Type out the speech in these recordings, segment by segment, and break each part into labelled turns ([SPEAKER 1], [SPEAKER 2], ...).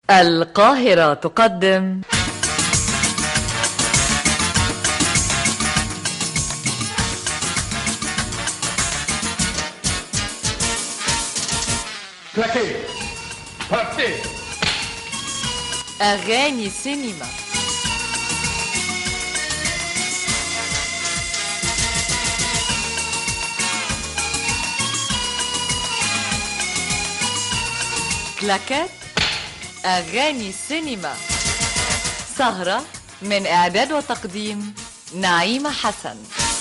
[SPEAKER 1] القاهرة تقدم
[SPEAKER 2] كلاكي بارتي
[SPEAKER 1] أغاني سينما كلاكات أغاني سينما سهرة من إعداد وتقديم نعيمة حسن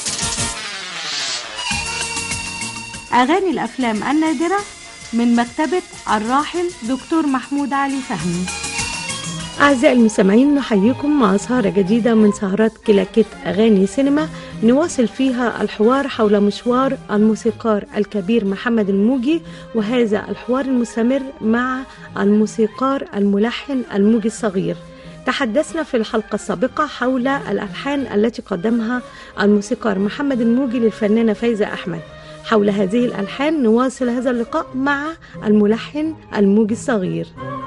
[SPEAKER 3] أغاني الأفلام النادرة من مكتبة الراحل دكتور محمود علي فهمي أعزائي المستمعين نحييكم مع سهرة جديدة من سهرات كلاكيت أغاني سينما نواصل فيها الحوار حول مشوار الموسيقار الكبير محمد الموجي وهذا الحوار المستمر مع الموسيقار الملحن الموجي الصغير تحدثنا في الحلقة السابقة حول الألحان التي قدمها الموسيقار محمد الموجي للفنانة فايزة أحمد حول هذه الألحان نواصل هذا اللقاء مع الملحن الموجي الصغير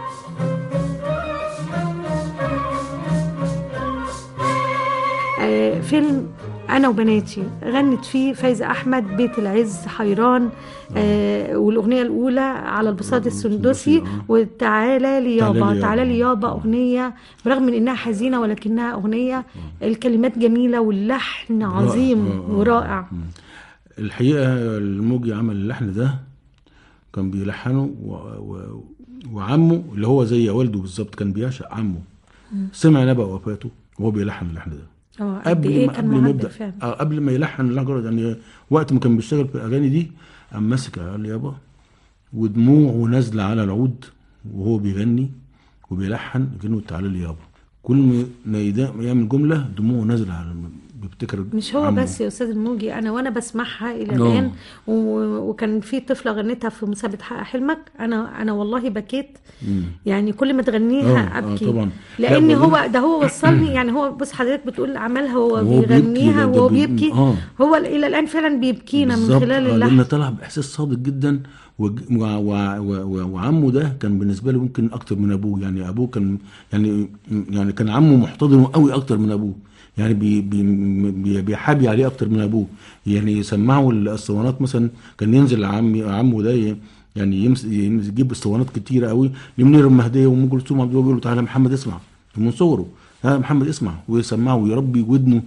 [SPEAKER 3] آه، فيلم أنا وبناتي غنت فيه فايزة أحمد بيت العز حيران آه والأغنية الأولى على البساط السندسي وتعالى لي
[SPEAKER 4] تعالى
[SPEAKER 3] يابا
[SPEAKER 4] لي
[SPEAKER 3] تعالى لي
[SPEAKER 4] يابا.
[SPEAKER 3] يابا أغنية برغم من إنها حزينة ولكنها أغنية الكلمات جميلة واللحن عظيم
[SPEAKER 4] آه، آه.
[SPEAKER 3] ورائع
[SPEAKER 4] الحقيقة الموجي عمل اللحن ده كان بيلحنه و... و... وعمه اللي هو زي والده بالظبط كان بيعشق عمه سمع نبأ وفاته وهو بيلحن اللحن ده
[SPEAKER 3] اه قد إيه كان
[SPEAKER 4] قبل ما
[SPEAKER 3] معبر
[SPEAKER 4] يبدا
[SPEAKER 3] فعلا
[SPEAKER 4] آه قبل ما يلحن اللحن يعني وقت ما كان بيشتغل في الاغاني دي قام ماسك قال يابا ودموعه نازله على العود وهو بيغني وبيلحن كانه تعالى لي يابا كل ما يدا- يعمل جمله دموعه نازله على بيفتكر
[SPEAKER 3] مش هو
[SPEAKER 4] عمه.
[SPEAKER 3] بس يا استاذ الموجي انا وانا بسمعها الى
[SPEAKER 4] آه.
[SPEAKER 3] الان و- وكان في طفله غنتها في مسابقه حقق حلمك انا انا والله بكيت
[SPEAKER 4] مم.
[SPEAKER 3] يعني كل ما تغنيها
[SPEAKER 4] آه، آه،
[SPEAKER 3] ابكي
[SPEAKER 4] طبعا.
[SPEAKER 3] لان
[SPEAKER 4] لا،
[SPEAKER 3] هو
[SPEAKER 4] وبعدين-
[SPEAKER 3] ده هو وصلني يعني هو بص حضرتك بتقول عملها وهو
[SPEAKER 4] وهو بيبكي،
[SPEAKER 3] بيغنيها
[SPEAKER 4] ده- ده
[SPEAKER 3] وهو
[SPEAKER 4] بي-
[SPEAKER 3] بيبكي
[SPEAKER 4] آه.
[SPEAKER 3] هو الى الان فعلا بيبكينا من
[SPEAKER 4] بالظبط،
[SPEAKER 3] خلال
[SPEAKER 4] آه،
[SPEAKER 3] اللحن
[SPEAKER 4] لان طلع باحساس صادق جدا وج- وع- وع- وع- وع- وعمه ده كان بالنسبه له ممكن اكتر من ابوه يعني ابوه كان يعني يعني كان عمه محتضنه قوي اكتر من ابوه يعني بي بي بي- بيحابي عليه اكتر من ابوه يعني يسمعوا الاسطوانات مثلا كان ينزل عمي عمه ده ي- يعني يمس يمس- يجيب اسطوانات كتيره قوي لمنير المهديه وام كلثوم عبد الوهاب يقول له تعالى يا محمد اسمع من صغره ها محمد اسمع ويسمعه ويربي ودنه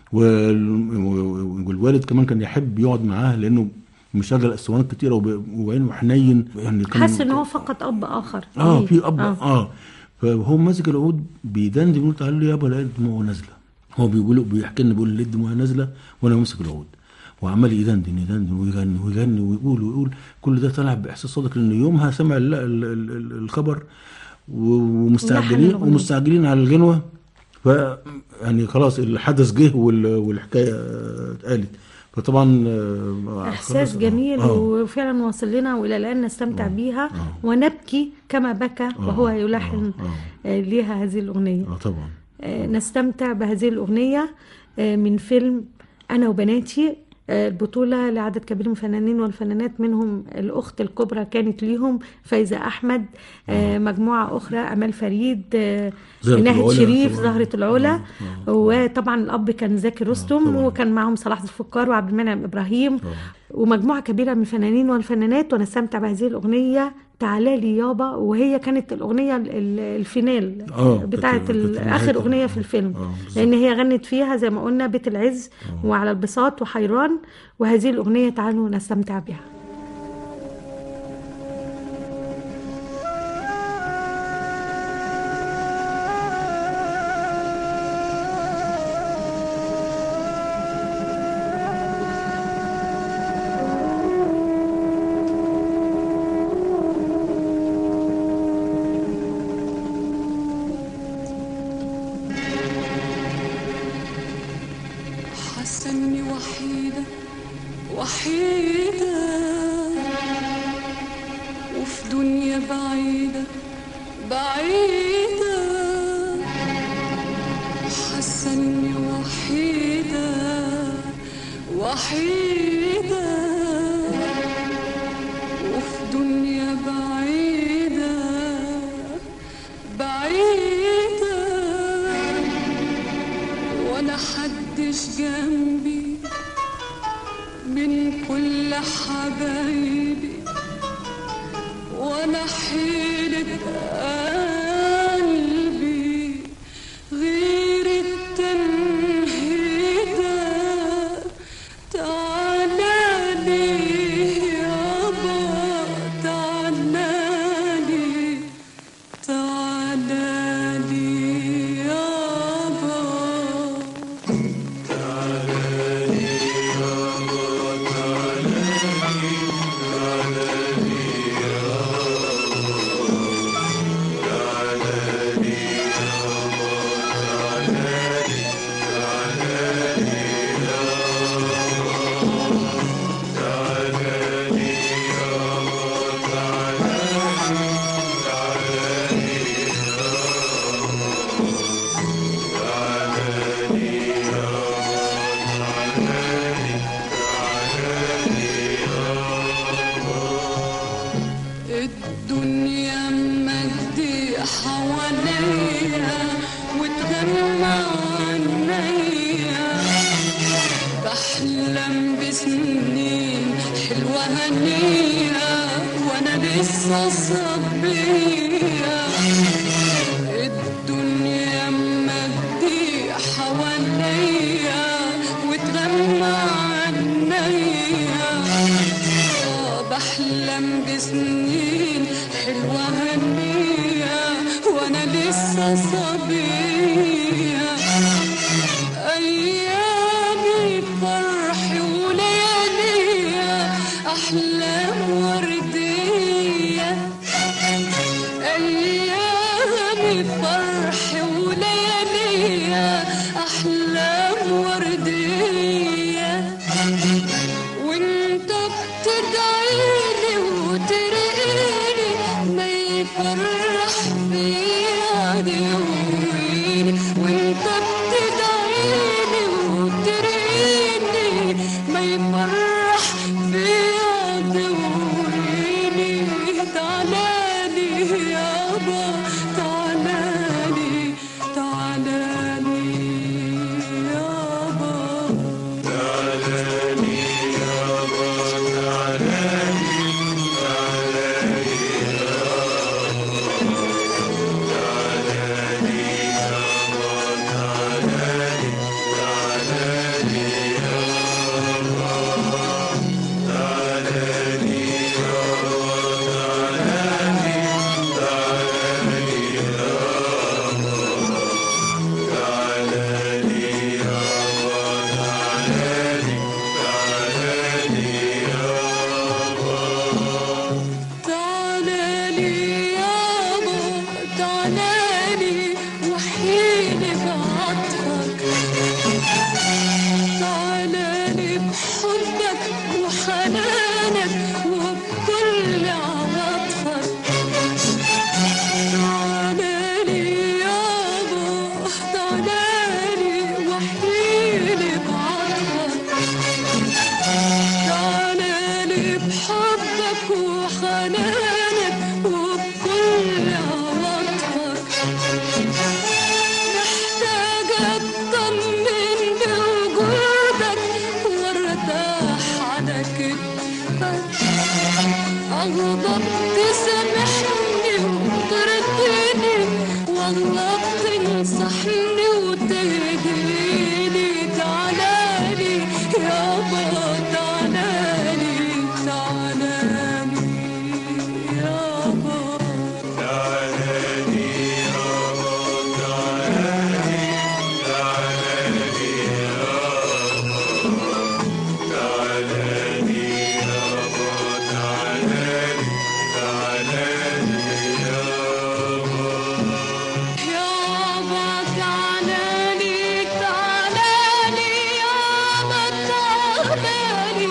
[SPEAKER 4] وال- والوالد كمان كان يحب يقعد معاه لانه مشغل اسطوانات كتيره وب- وعينه حنين يعني كان
[SPEAKER 3] حاسس ان هو فقط اب اخر
[SPEAKER 4] اه
[SPEAKER 3] ليه.
[SPEAKER 4] في اب
[SPEAKER 3] آه.
[SPEAKER 4] اه, آه. فهو ماسك العود بيدندن بيقول تعالى لي يابا لقيت دموعه نازله هو بيقول بيحكي لنا بيقول لقيت دموعه نازله وانا ماسك العود وعمال يدندن يدندن ويغني ويغني ويقول ويقول كل ده طلع باحساس صادق لان يومها سمع ال ال ال ال الخبر و- ومستعجلين
[SPEAKER 3] الأغنية.
[SPEAKER 4] ومستعجلين على الغنوه ف يعني خلاص الحدث جه وال- والحكايه آه، اتقالت فطبعا آه،
[SPEAKER 3] احساس
[SPEAKER 4] خلاص، آه،
[SPEAKER 3] جميل
[SPEAKER 4] آه.
[SPEAKER 3] وفعلا واصل لنا والى الان نستمتع بيها ونبكي كما بكى وهو يلحن
[SPEAKER 4] آه،
[SPEAKER 3] آه، ليها هذه الاغنيه
[SPEAKER 4] اه طبعا
[SPEAKER 3] آه، نستمتع بهذه الأغنية آه، من فيلم أنا وبناتي آه، البطولة لعدد كبير من الفنانين والفنانات منهم الأخت الكبرى كانت ليهم فايزة أحمد آه، مجموعة أخرى أمال فريد آه،
[SPEAKER 4] زهرة
[SPEAKER 3] ناهد
[SPEAKER 4] العلا
[SPEAKER 3] شريف
[SPEAKER 4] طبعاً.
[SPEAKER 3] زهرة العلا
[SPEAKER 4] آه، آه.
[SPEAKER 3] وطبعا الأب كان زكي رستم
[SPEAKER 4] طبعاً.
[SPEAKER 3] وكان معهم صلاح الفكار وعبد المنعم إبراهيم ومجموعة كبيرة من الفنانين والفنانات ونستمتع بهذه الأغنية تعالى لي يابا وهي كانت الأغنية ال- ال- الفينال
[SPEAKER 4] آه،
[SPEAKER 3] بتاعت
[SPEAKER 4] كانت-
[SPEAKER 3] ال-
[SPEAKER 4] كانت
[SPEAKER 3] آخر
[SPEAKER 4] نهاية
[SPEAKER 3] أغنية
[SPEAKER 4] ال-
[SPEAKER 3] في الفيلم
[SPEAKER 4] آه، بالظبط.
[SPEAKER 3] لأن هي غنت فيها زي ما قلنا بيت العز وعلى البساط وحيران وهذه الأغنية تعالوا نستمتع بها
[SPEAKER 5] حاسه اني وحيده وحيده وفي دنيا بعيده بعيده حاسه اني وحيده وحيده وفي دنيا بعيده عايش جنبي من كل حبايبي وانا حيلة قلبي غير التنهيدة تعالى لي يابا تعالى لي تعالى لي يابا الدنيا مجدي حواليا وتجمع عينيا بحلم بسنين حلوة هنية وانا لسه صبية الدنيا مجدي حواليا وتجمع عينيا آه، بحلم بسنين حلوة هنية وانا لسه صبية ايامي فرح ولياليا احلام وردية ايامي فرح ولياليا احلام وردية وانت بتدعيلي وترقيني ما يفرح فيا ديوني وانت بتدعيلي وترقيني ما يفرح فيا ديوني تعالالي يابا تعالالي تعالالي يابا تعالالي يابا تعالالي وحيني بعطفك تعالالي بحبك وحنانك وبكل عواطفك تعالالي يابا تعالالي وحيني بعطفك تعالالي بحبك وحنانك وبكل عواطفك محتاجة اطمن بوجودك وارتاح على كتفك اغضب تسامحني وترضيني والله تنصحني وتهديني تعالالي يابا تعالالي تعالالي يابا يابا تعالالي تعالالي يابا تعالالي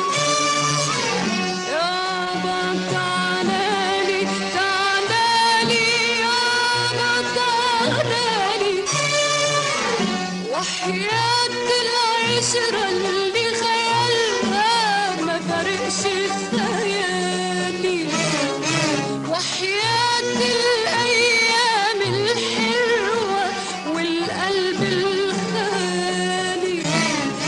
[SPEAKER 5] يابا تعالالي تعالالي يابا تعالالي وحياة العشرة اللي خيالها ما فرقش خيالي وحياة الأيام الحلوة والقلب الخالي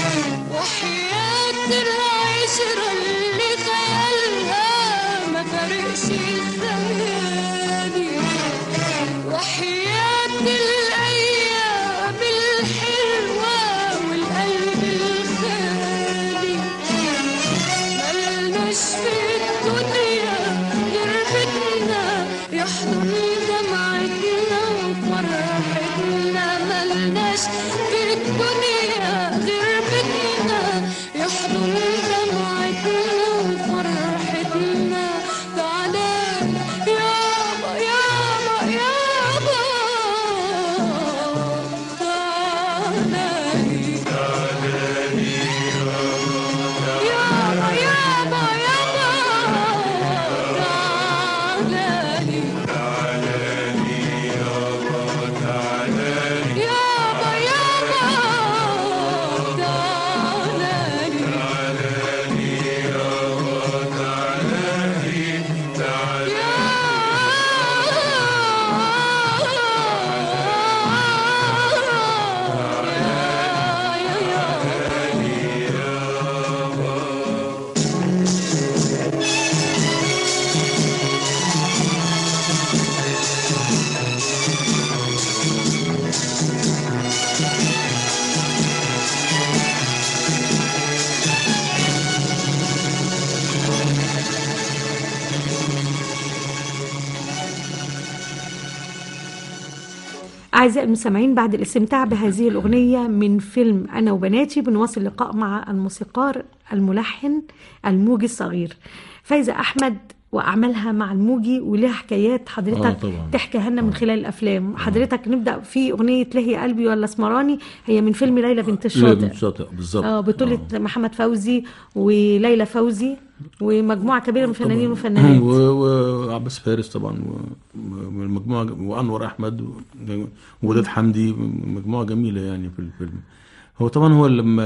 [SPEAKER 3] أعزائي المستمعين بعد الاستمتاع بهذه الأغنية من فيلم أنا وبناتي بنواصل لقاء مع الموسيقار الملحن الموجي الصغير فايزة أحمد وأعمالها مع الموجي ولها حكايات حضرتك
[SPEAKER 4] آه، طبعاً.
[SPEAKER 3] تحكيها لنا من خلال الأفلام حضرتك نبدأ في أغنية لهي قلبي ولا اسمراني هي من فيلم ليلى بنت
[SPEAKER 4] لا
[SPEAKER 3] الشاطئ
[SPEAKER 4] بنت شاطئ بالظبط
[SPEAKER 3] اه بطولة
[SPEAKER 4] آه.
[SPEAKER 3] محمد فوزي وليلى فوزي ومجموعة كبيرة من الفنانين
[SPEAKER 4] و-
[SPEAKER 3] وفنانات
[SPEAKER 4] وعباس فارس طبعا والمجموعه وانور احمد و- ووداد حمدي مجموعه جميله يعني في الفيلم هو طبعا هو لما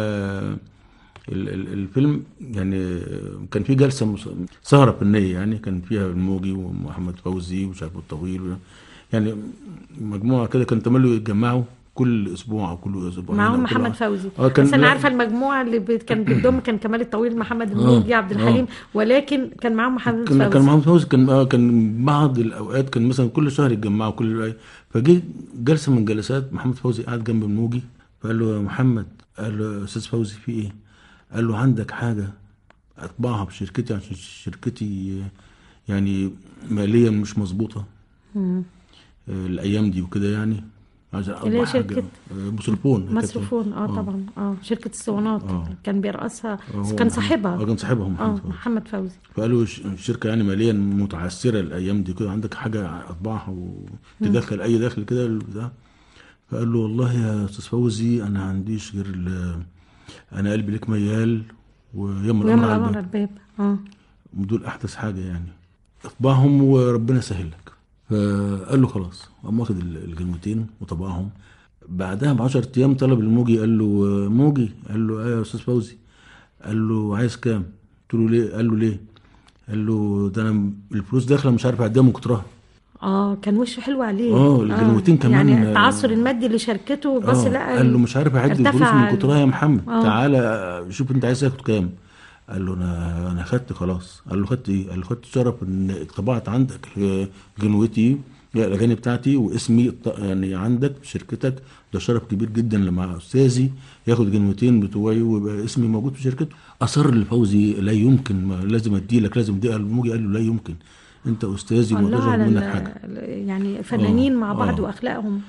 [SPEAKER 4] ال- ال- الفيلم يعني كان في جلسه مس- سهره فنيه يعني كان فيها الموجي ومحمد فوزي وشعب الطويل و- يعني مجموعه كده كانوا تملوا يتجمعوا كل اسبوع او كل اسبوع
[SPEAKER 3] معاهم محمد فوزي
[SPEAKER 4] اه كان
[SPEAKER 3] بس انا
[SPEAKER 4] لا-
[SPEAKER 3] عارفه المجموعه اللي بت- كان بتضم كان كمال الطويل محمد الموجي عبد الحليم ولكن كان معاهم محمد
[SPEAKER 4] كان كان
[SPEAKER 3] فوزي
[SPEAKER 4] محمد فوزي كان آه كان بعض الاوقات كان مثلا كل شهر يتجمعوا كل فجه جلسه من جلسات محمد فوزي قاعد جنب الموجي فقال له يا محمد قال له يا استاذ فوزي في ايه؟ قال له عندك حاجه اطبعها بشركتي عشان شركتي يعني ماليا مش مظبوطه آه، الايام دي وكده يعني عايز
[SPEAKER 3] اللي هي
[SPEAKER 4] اطبع حاجه
[SPEAKER 3] شركة
[SPEAKER 4] آه، مصرفون كانت-
[SPEAKER 3] مصروفون اه طبعا اه شركه الصوانات
[SPEAKER 4] آه.
[SPEAKER 3] كان بيرأسها
[SPEAKER 4] هو
[SPEAKER 3] كان
[SPEAKER 4] محمد-
[SPEAKER 3] صاحبها
[SPEAKER 4] اه كان صاحبها
[SPEAKER 3] اه
[SPEAKER 4] محمد فوزي
[SPEAKER 3] محمد فوزي
[SPEAKER 4] فقالوا ش- الشركة يعني ماليا متعثرة الأيام دي كده عندك حاجة أطبعها وتدخل أي دخل كده البتاع فقال له والله يا أستاذ فوزي أنا ما عنديش غير ال- أنا قلبي لك ميال ويوم
[SPEAKER 3] ويوم
[SPEAKER 4] الأمر على
[SPEAKER 3] القمر
[SPEAKER 4] الباب
[SPEAKER 3] الباب اه
[SPEAKER 4] دول أحدث حاجة يعني اطبعهم وربنا يسهل لك فقال له خلاص قام واخد ال- الكلمتين وطبعهم بعدها ب 10 ايام طلب الموجي قال له موجي قال له ايه يا استاذ فوزي قال له عايز كام قلت له ليه قال له ليه قال له ده انا الفلوس داخله مش عارف اعدها من كترها
[SPEAKER 3] اه كان وشه حلو عليه
[SPEAKER 4] آه، الغنوتين كمان،
[SPEAKER 3] يعني
[SPEAKER 4] آه،
[SPEAKER 3] التعثر المادي اللي شاركته بس
[SPEAKER 4] آه،
[SPEAKER 3] لا
[SPEAKER 4] قال له مش عارف اعد الفلوس
[SPEAKER 3] ارتفع
[SPEAKER 4] من كترها يا محمد
[SPEAKER 3] آه.
[SPEAKER 4] تعالى شوف انت عايز تاخد كام قال له انا انا خدت خلاص قال له خدت ايه قال له خدت شرف ان طبعت عندك آه، غنوتي الاغاني بتاعتي واسمي ط- يعني عندك في شركتك ده شرف كبير جدا لما استاذي ياخد غنوتين بتوعي ويبقى اسمي موجود في شركته اصر لفوزي لا يمكن ما لازم ادي لك لازم ادي الموجي قال له لا يمكن انت استاذي وما
[SPEAKER 3] الله
[SPEAKER 4] اقدرش
[SPEAKER 3] على
[SPEAKER 4] اخد منك
[SPEAKER 3] ال-
[SPEAKER 4] حاجه
[SPEAKER 3] يعني فنانين
[SPEAKER 4] آه،
[SPEAKER 3] مع بعض
[SPEAKER 4] آه.
[SPEAKER 3] واخلاقهم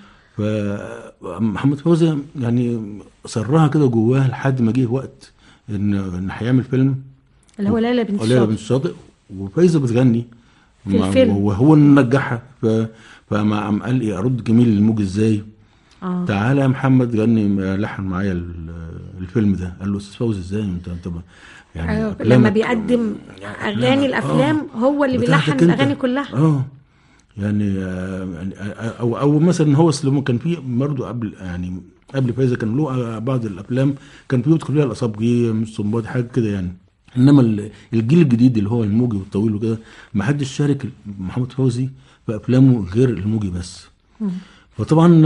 [SPEAKER 4] فمحمد فوزي يعني صرها كده جواه لحد ما جه وقت ان ان هيعمل فيلم
[SPEAKER 3] اللي هو ليلى بنت
[SPEAKER 4] ليلى بنت
[SPEAKER 3] الشاطئ
[SPEAKER 4] الشاطئ وفايزه بتغني
[SPEAKER 3] في
[SPEAKER 4] مع-
[SPEAKER 3] الفيلم.
[SPEAKER 4] وهو اللي نجحها ف فما قام قال لي ارد جميل للموج ازاي
[SPEAKER 3] اه
[SPEAKER 4] تعالى يا محمد غني لحن معايا ال- الفيلم ده قال له استاذ فوزي ازاي انت انت ب- يعني
[SPEAKER 3] أيوة،
[SPEAKER 4] أفلامك-
[SPEAKER 3] لما بيقدم اغاني
[SPEAKER 4] أفلامك-
[SPEAKER 3] الافلام
[SPEAKER 4] آه،
[SPEAKER 3] هو اللي
[SPEAKER 4] بتاعتك
[SPEAKER 3] بيلحن
[SPEAKER 4] أنت.
[SPEAKER 3] الاغاني كلها
[SPEAKER 4] اه يعني آه، يعني آه، او او مثلا هو سليمان كان في برضه قبل يعني قبل فايزه كان له بعض الافلام كان في يدخل فيها الاصابجي مش صنباط حاجه كده يعني انما ال- الجيل الجديد اللي هو الموجي والطويل وكده ما حدش شارك محمد فوزي في افلامه غير الموجي بس فطبعا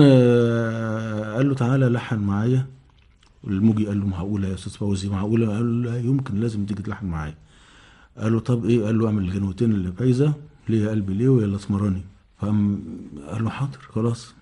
[SPEAKER 4] آه، قال له تعالى لحن معايا الموجي قال له معقوله يا استاذ فوزي معقوله قال له لا يمكن لازم تيجي تلحن معايا قال له طب ايه قال له اعمل الجنوتين اللي فايزه ليه يا قلبي ليه ويا الاسمراني فقام قال له حاضر خلاص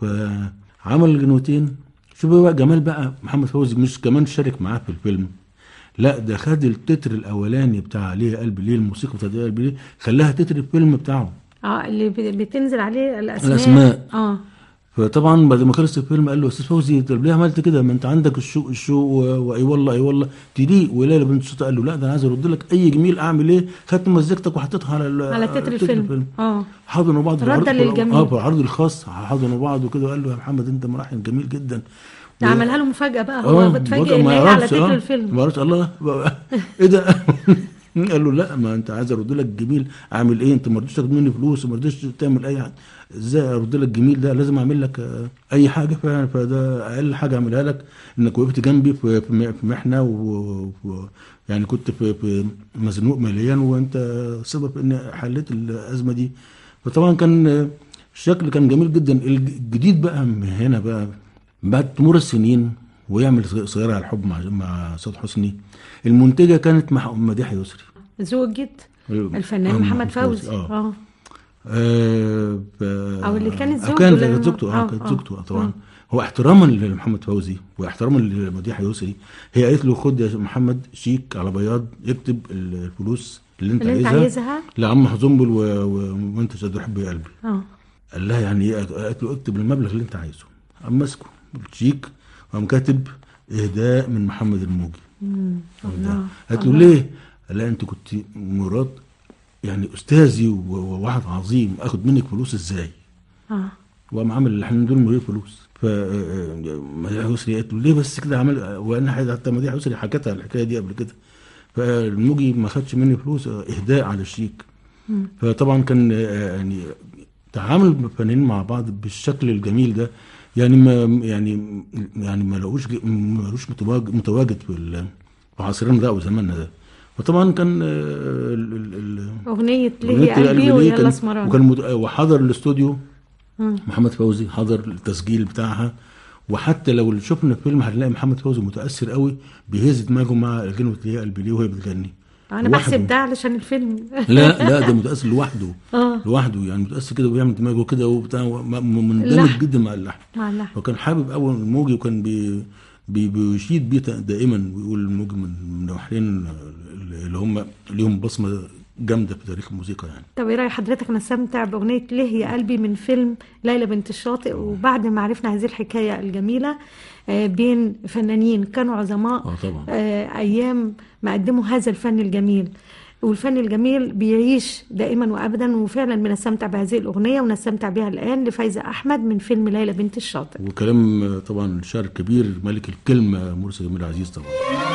[SPEAKER 4] فعمل الجنوتين شوف بقى جمال بقى محمد فوزي مش كمان شارك معاه في الفيلم لا ده خد التتر الاولاني بتاع ليه يا قلبي ليه الموسيقى بتاعت ليه يا قلبي ليه خلاها تتر الفيلم بتاعه
[SPEAKER 3] اه اللي ب- بتنزل عليه الاسماء
[SPEAKER 4] الأسماء.
[SPEAKER 3] اه
[SPEAKER 4] فطبعا بعد ما خلص الفيلم قال له استاذ فوزي طب ليه عملت كده ما انت عندك الشوق الشوق و- واي والله اي والله تليق وليلى بنت الشاطئ قال له لا ده انا عايز ارد لك اي جميل اعمل ايه خدت مزيكتك وحطيتها على ال-
[SPEAKER 3] على تتر الفيلم اه
[SPEAKER 4] حضنوا بعض في
[SPEAKER 3] ردا
[SPEAKER 4] العرض-
[SPEAKER 3] للجميل.
[SPEAKER 4] اه في العرض الخاص حضنوا بعض وكده وقال له يا محمد انت ملحن جميل جدا
[SPEAKER 3] ده
[SPEAKER 4] و-
[SPEAKER 3] عملها له مفاجاه بقى هو بتفاجئ
[SPEAKER 4] بقى
[SPEAKER 3] ان
[SPEAKER 4] ما
[SPEAKER 3] هي على
[SPEAKER 4] يعرفش،
[SPEAKER 3] تتر
[SPEAKER 4] آه.
[SPEAKER 3] الفيلم
[SPEAKER 4] ما عرفش الله بقى ايه ده قال له لا ما انت عايز ارد لك جميل اعمل ايه انت ما رضيتش تاخد مني فلوس وما رضيتش تعمل اي حاجه ازاي ارد لك جميل ده لازم اعمل لك آه، اي حاجه ف- فده اقل حاجه اعملها لك انك وقفت جنبي في في م- في محنه و و- يعني كنت في, في مزنوق ماليا وانت سبب في ان حليت الازمه دي فطبعا كان آه، الشكل كان جميل جدا الجديد بقى من هنا بقى بعد تمر السنين ويعمل صغيرة على الحب مع مع سعاد حسني المنتجة كانت مع مديحة يسري
[SPEAKER 3] زوجة الفنان
[SPEAKER 4] آه،
[SPEAKER 3] محمد فوزي
[SPEAKER 4] اه
[SPEAKER 3] اه
[SPEAKER 4] آه، ف-
[SPEAKER 3] أو اللي كانت
[SPEAKER 4] آه،
[SPEAKER 3] زوجته
[SPEAKER 4] كانت
[SPEAKER 3] لما-
[SPEAKER 4] كانت زوجته اه
[SPEAKER 3] آه،
[SPEAKER 4] كانت
[SPEAKER 3] آه،
[SPEAKER 4] زوجته آه، طبعا
[SPEAKER 3] آه.
[SPEAKER 4] هو احتراما لمحمد فوزي واحتراما لمديحة يسري هي قالت له خد يا محمد شيك على بياض اكتب الفلوس اللي انت
[SPEAKER 3] اللي انت
[SPEAKER 4] عايزها
[SPEAKER 3] عايزها
[SPEAKER 4] لعم حزنبل و... و... وانت شد حب يا قلبي
[SPEAKER 3] اه
[SPEAKER 4] قال لها يعني ايه قالت له اكتب المبلغ اللي انت عايزه قام ماسكه الشيك وقام كاتب اهداء من محمد الموجي
[SPEAKER 3] الله
[SPEAKER 4] قالت له ليه؟ قال لها انت كنت مراد يعني استاذي و- وواحد عظيم اخد منك فلوس ازاي؟
[SPEAKER 3] اه
[SPEAKER 4] وقام عامل الاحنا دول من غير فلوس ف آه، مديحه يسري قالت له ليه بس كده عمل وانا حتى مديحه يسري حكتها الحكايه دي قبل كده فالموجي ما خدش مني فلوس آه، اهداء على الشيك فطبعا كان آه، يعني تعامل الفنانين مع بعض بالشكل الجميل ده يعني ما يعني يعني ما لقوش ما لقوش متواجد متواجد في ال- في عصرنا ده او زماننا ده فطبعا كان آه، ال- ال- ال-
[SPEAKER 3] اغنيه
[SPEAKER 4] أغنية
[SPEAKER 3] ليه قلبي
[SPEAKER 4] ليه
[SPEAKER 3] ويلا
[SPEAKER 4] كان-
[SPEAKER 3] اسمراني
[SPEAKER 4] وكان مد... وحضر الاستوديو
[SPEAKER 3] مم.
[SPEAKER 4] محمد فوزي حضر التسجيل بتاعها وحتى لو شفنا الفيلم هنلاقي محمد فوزي متاثر قوي بيهز دماغه مع غنوه ليه قلبي ليه وهي بتغني
[SPEAKER 3] انا
[SPEAKER 4] لوحده.
[SPEAKER 3] بحسب ده علشان الفيلم
[SPEAKER 4] لا لا ده متاثر لوحده
[SPEAKER 3] اه
[SPEAKER 4] لوحده يعني متاثر كده وبيعمل دماغه كده وبتاع وم- م- مندمج
[SPEAKER 3] اللحن.
[SPEAKER 4] جدا مع اللحن
[SPEAKER 3] مع اللحن
[SPEAKER 4] وكان حابب قوي الموجي وكان بي بي بيشيد بيه دائما ويقول الموجي من من النوعين اللي هم ليهم بصمه جامده في تاريخ الموسيقى يعني
[SPEAKER 3] طب ايه راي حضرتك نستمتع باغنيه ليه يا قلبي من فيلم ليلى بنت الشاطئ وبعد ما عرفنا هذه الحكايه الجميله آه، بين فنانين كانوا عظماء
[SPEAKER 4] اه طبعا
[SPEAKER 3] آه، ايام ما قدموا هذا الفن الجميل والفن الجميل بيعيش دائما وابدا وفعلا بنستمتع بهذه الاغنيه ونستمتع بها الان لفايزه احمد من فيلم ليلى بنت الشاطئ
[SPEAKER 4] وكلام طبعا شاعر كبير ملك الكلمه مرسي جميل عزيز طبعا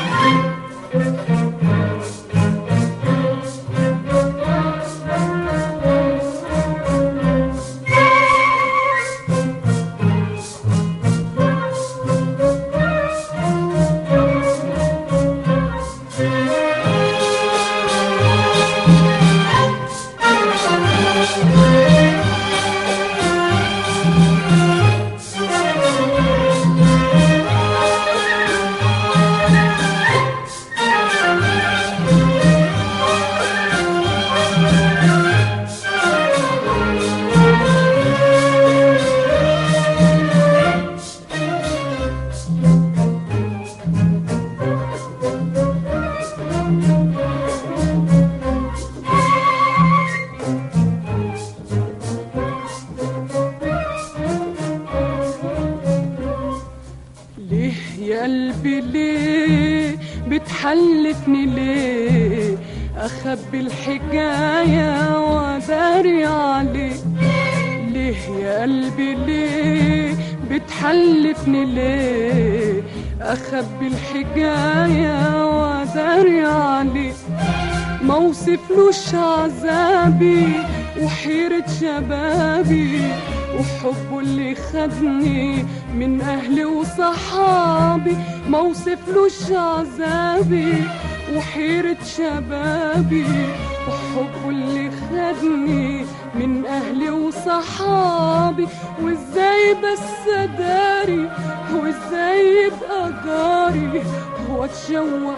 [SPEAKER 5] ليه يا قلبي ليه بتحلفني ليه اخبي الحكايه واداري عليك ليه يا قلبي ليه بتحلفني ليه اخبي الحكايه واداري عليك ما وصفلوش عذابي وحيرة شبابي وحبه اللي خدني من أهلي وصحابي ما وصفلوش عذابي وحيرة شبابي وحبه اللي خدني من أهلي وصحابي وإزاي بس أداري وإزاي يبقى جاري وأتشوق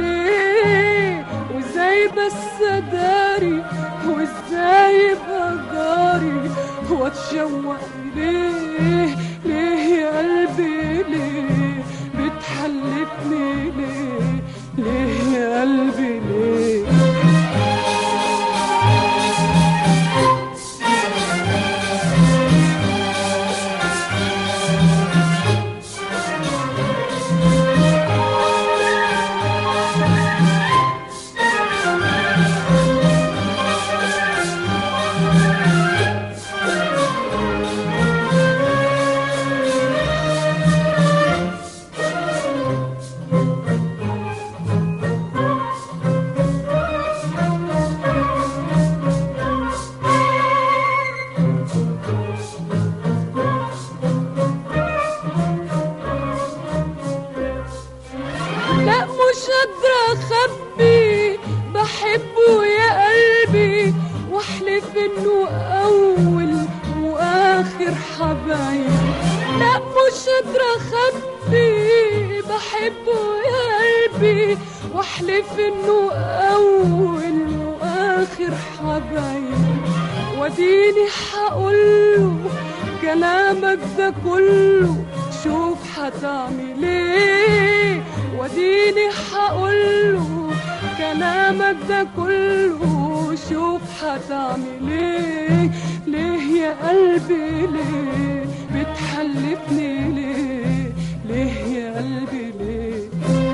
[SPEAKER 5] إليه وإزاي بس أداري وإزاي يبقى جاري وأتشوق إليه ليه يا قلبي ليه بتحلفني ليه ليه يا قلبي ليه لا مش قادرة أخبي بحبه يا قلبي واحلف انه أول وآخر حبايب لا مش قادرة أخبي بحبه يا قلبي واحلف انه أول وآخر حبايب وديني حقوله كلامك ده كله شوف هتعمل ايه وديني حقوله كلامك ده كله وشوف هتعمل ايه ليه يا قلبي ليه بتحلفني ليه ليه يا قلبي ليه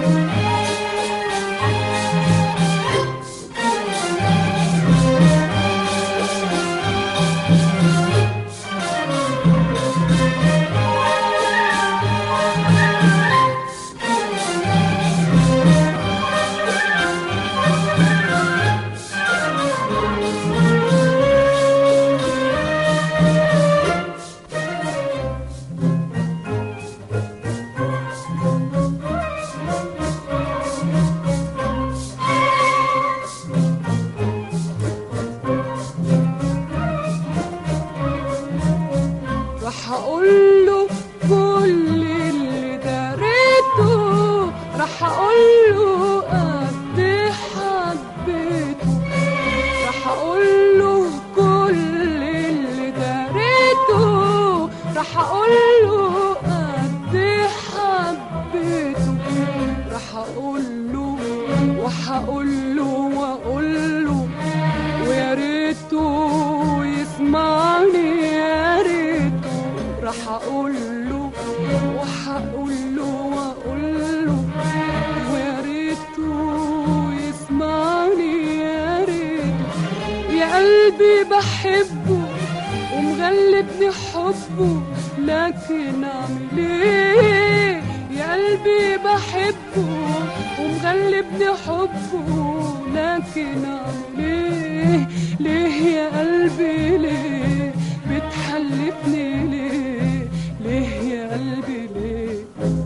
[SPEAKER 5] راح اقول له كل اللي داريته راح اقول له قد حبيته راح اقول له كل اللي داريته راح اقول له قد حبيته راح اقول له وهقول له واقول له ويا ريته يسمعني يا ريته راح اقول له وهقول له واقول له ويا ريته يسمعني يا ريته يا قلبي بحبه ومغلبني حبه لكن اعمل ايه يا قلبي بحبه ومغلبني حبه لكن اعمل ايه ليه يا قلبي ليه بتحلفني ليه ليه يا قلبي ليه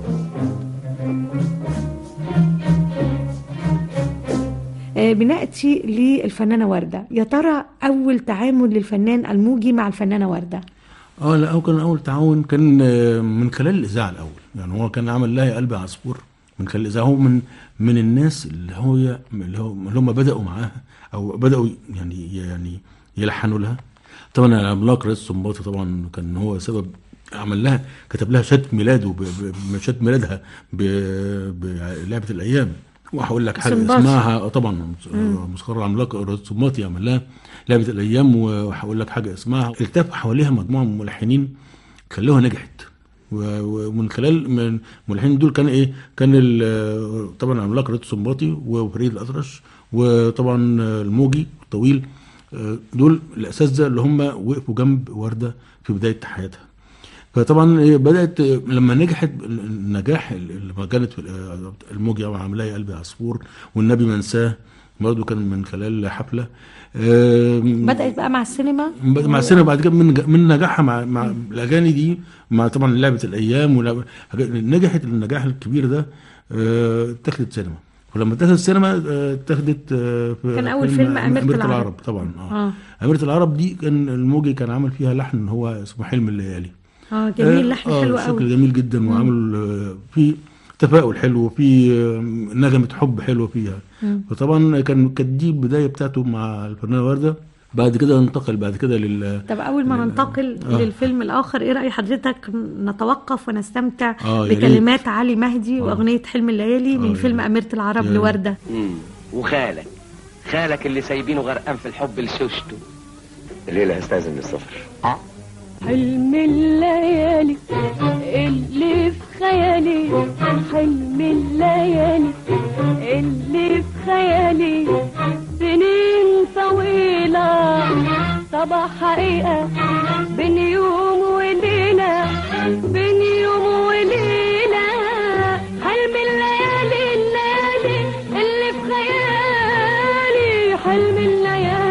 [SPEAKER 3] آه، بنأتي للفنانة وردة يا ترى أول تعامل للفنان الموجي مع الفنانة وردة
[SPEAKER 4] اه لا هو كان اول تعاون كان آه، من خلال الاذاعه الاول يعني هو كان عمل لها يا قلبي عصفور من خلال الاذاعه هو من من الناس اللي هو اللي هو اللي هم بداوا معاها او بداوا يعني يعني يلحنوا لها طبعا العملاق رئيس السنباطي طبعا كان هو سبب عمل لها كتب لها شهاده ميلاده ب- ب- شهاده ميلادها ب- بلعبه الايام وهقول لك حاجه
[SPEAKER 3] سنباطي.
[SPEAKER 4] اسمها آه، طبعا مسخره العملاق رئيس السنباطي عمل لها لعبه الايام وهقول لك حاجه اسمها التف حواليها مجموعه من الملحنين خلوها نجحت و- ومن خلال من الملحنين دول كان ايه كان ال- طبعا عملاق ريت السنباطي وفريد الاطرش وطبعا الموجي الطويل آه، دول الاساتذه اللي هم وقفوا جنب ورده في بدايه حياتها فطبعا إيه بدات آه، لما نجحت النجاح اللي ما كانت في ال- الموجي عاملاه يا قلبي عصفور والنبي منساه برضه كان من خلال حفله آم،
[SPEAKER 3] بدأت بقى مع السينما
[SPEAKER 4] مع السنه بعد كده من من نجاحها مع مع الاغاني دي مع طبعا لعبه الايام ولعبة نجحت النجاح الكبير ده آه، اتخذت سينما ولما اتخذت سينما آه، اتخذت آه، في
[SPEAKER 3] كان أول فيلم أميرة العرب.
[SPEAKER 4] طبعا اه,
[SPEAKER 3] آه.
[SPEAKER 4] أميرة العرب دي كان الموجي كان عامل فيها لحن هو اسمه حلم الليالي
[SPEAKER 3] اه جميل لحن
[SPEAKER 4] آه،
[SPEAKER 3] حلو
[SPEAKER 4] شكل
[SPEAKER 3] قوي
[SPEAKER 4] جميل جدا وعامل آه، في تفاؤل حلو في آه، نغمة حب حلوة فيها فطبعا كان كانت دي البداية بتاعته مع الفنانة وردة بعد كده انتقل بعد كده لل
[SPEAKER 3] طب أول ما ننتقل
[SPEAKER 4] آه.
[SPEAKER 3] للفيلم الآخر إيه رأي حضرتك نتوقف ونستمتع
[SPEAKER 4] آه، يا ريت.
[SPEAKER 3] بكلمات علي مهدي وأغنية حلم الليالي
[SPEAKER 4] آه،
[SPEAKER 3] من
[SPEAKER 4] يا
[SPEAKER 3] فيلم
[SPEAKER 4] ريت.
[SPEAKER 3] أميرة العرب
[SPEAKER 4] يا ريت.
[SPEAKER 3] لوردة
[SPEAKER 6] مم. وخالك خالك اللي سايبينه غرقان في الحب لشوشته
[SPEAKER 7] الليلة هستأذن من السفر
[SPEAKER 5] حلم الليالي اللي في خيالي حلم الليالي اللي في خيالي سنين طويلة صباح حقيقة بين يوم وليلة بين يوم وليلة حلم الليالي الليالي اللي في خيالي حلم الليالي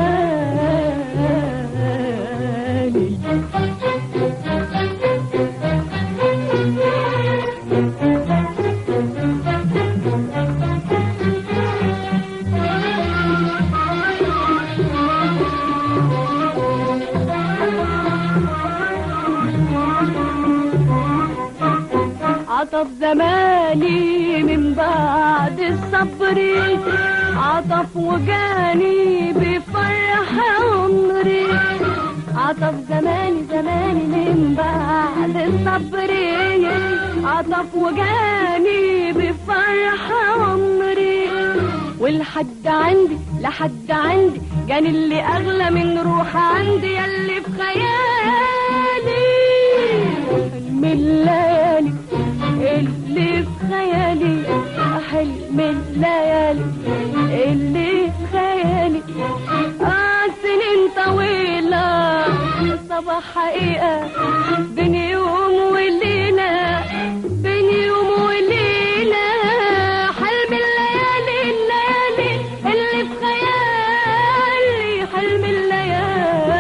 [SPEAKER 5] عطف زماني من بعد الصبر عطف وجاني بفرح عمري عطف زماني زماني من بعد الصبر عطف وجاني بفرح عمري والحد عندي لحد عندي جاني اللي اغلى من روح عندي يلي في خيالي حلم الليالي اللي في خيالي حلم الليالي اللي في خيالي آه سنين طويلة صباح حقيقة بين يوم وليلة بين يوم وليلة حلم الليالي الليالي اللي في خيالي حلم الليالي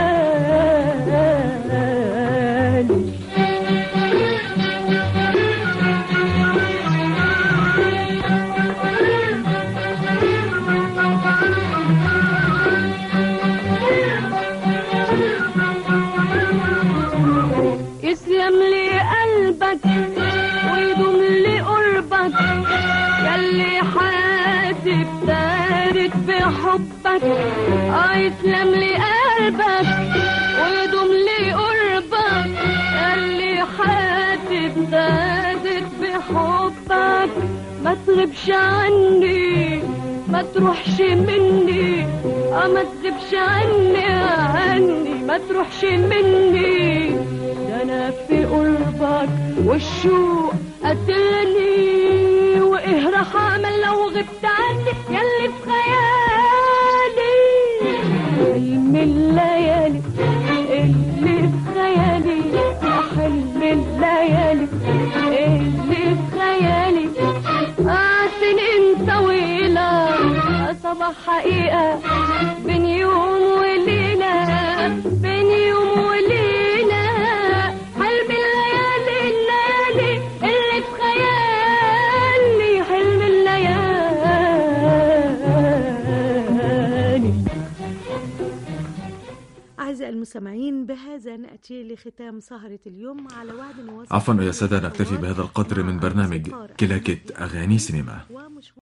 [SPEAKER 5] يسلم لي قلبك ويدوم لي قربك ياللي حاسب دارك بحبك اه يسلم لي قلبك ويدوم لي قربك ياللي حاسب دارك بحبك ما تغيبش عني ما تروحش مني اه ما تغيبش عني عني ما تروحش مني ده انا في قربك والشوق قتلني وايه راح اعمل لو غبت عني ياللي في خيالي حلم الليالي اللي في خيالي حلم الليالي اللي في خيالي آه سنين طويلة آه صباح حقيقة بين يوم وليلة بين يوم وليلة حلم الليالي الليالي اللي في خيالي حلم الليالي
[SPEAKER 3] أعزائي المستمعين بهذا نأتي لختام سهرة اليوم على وعد نواصل
[SPEAKER 8] عفوا يا سادة نكتفي بهذا القدر من برنامج كلاكت أغاني سينما
[SPEAKER 3] ومش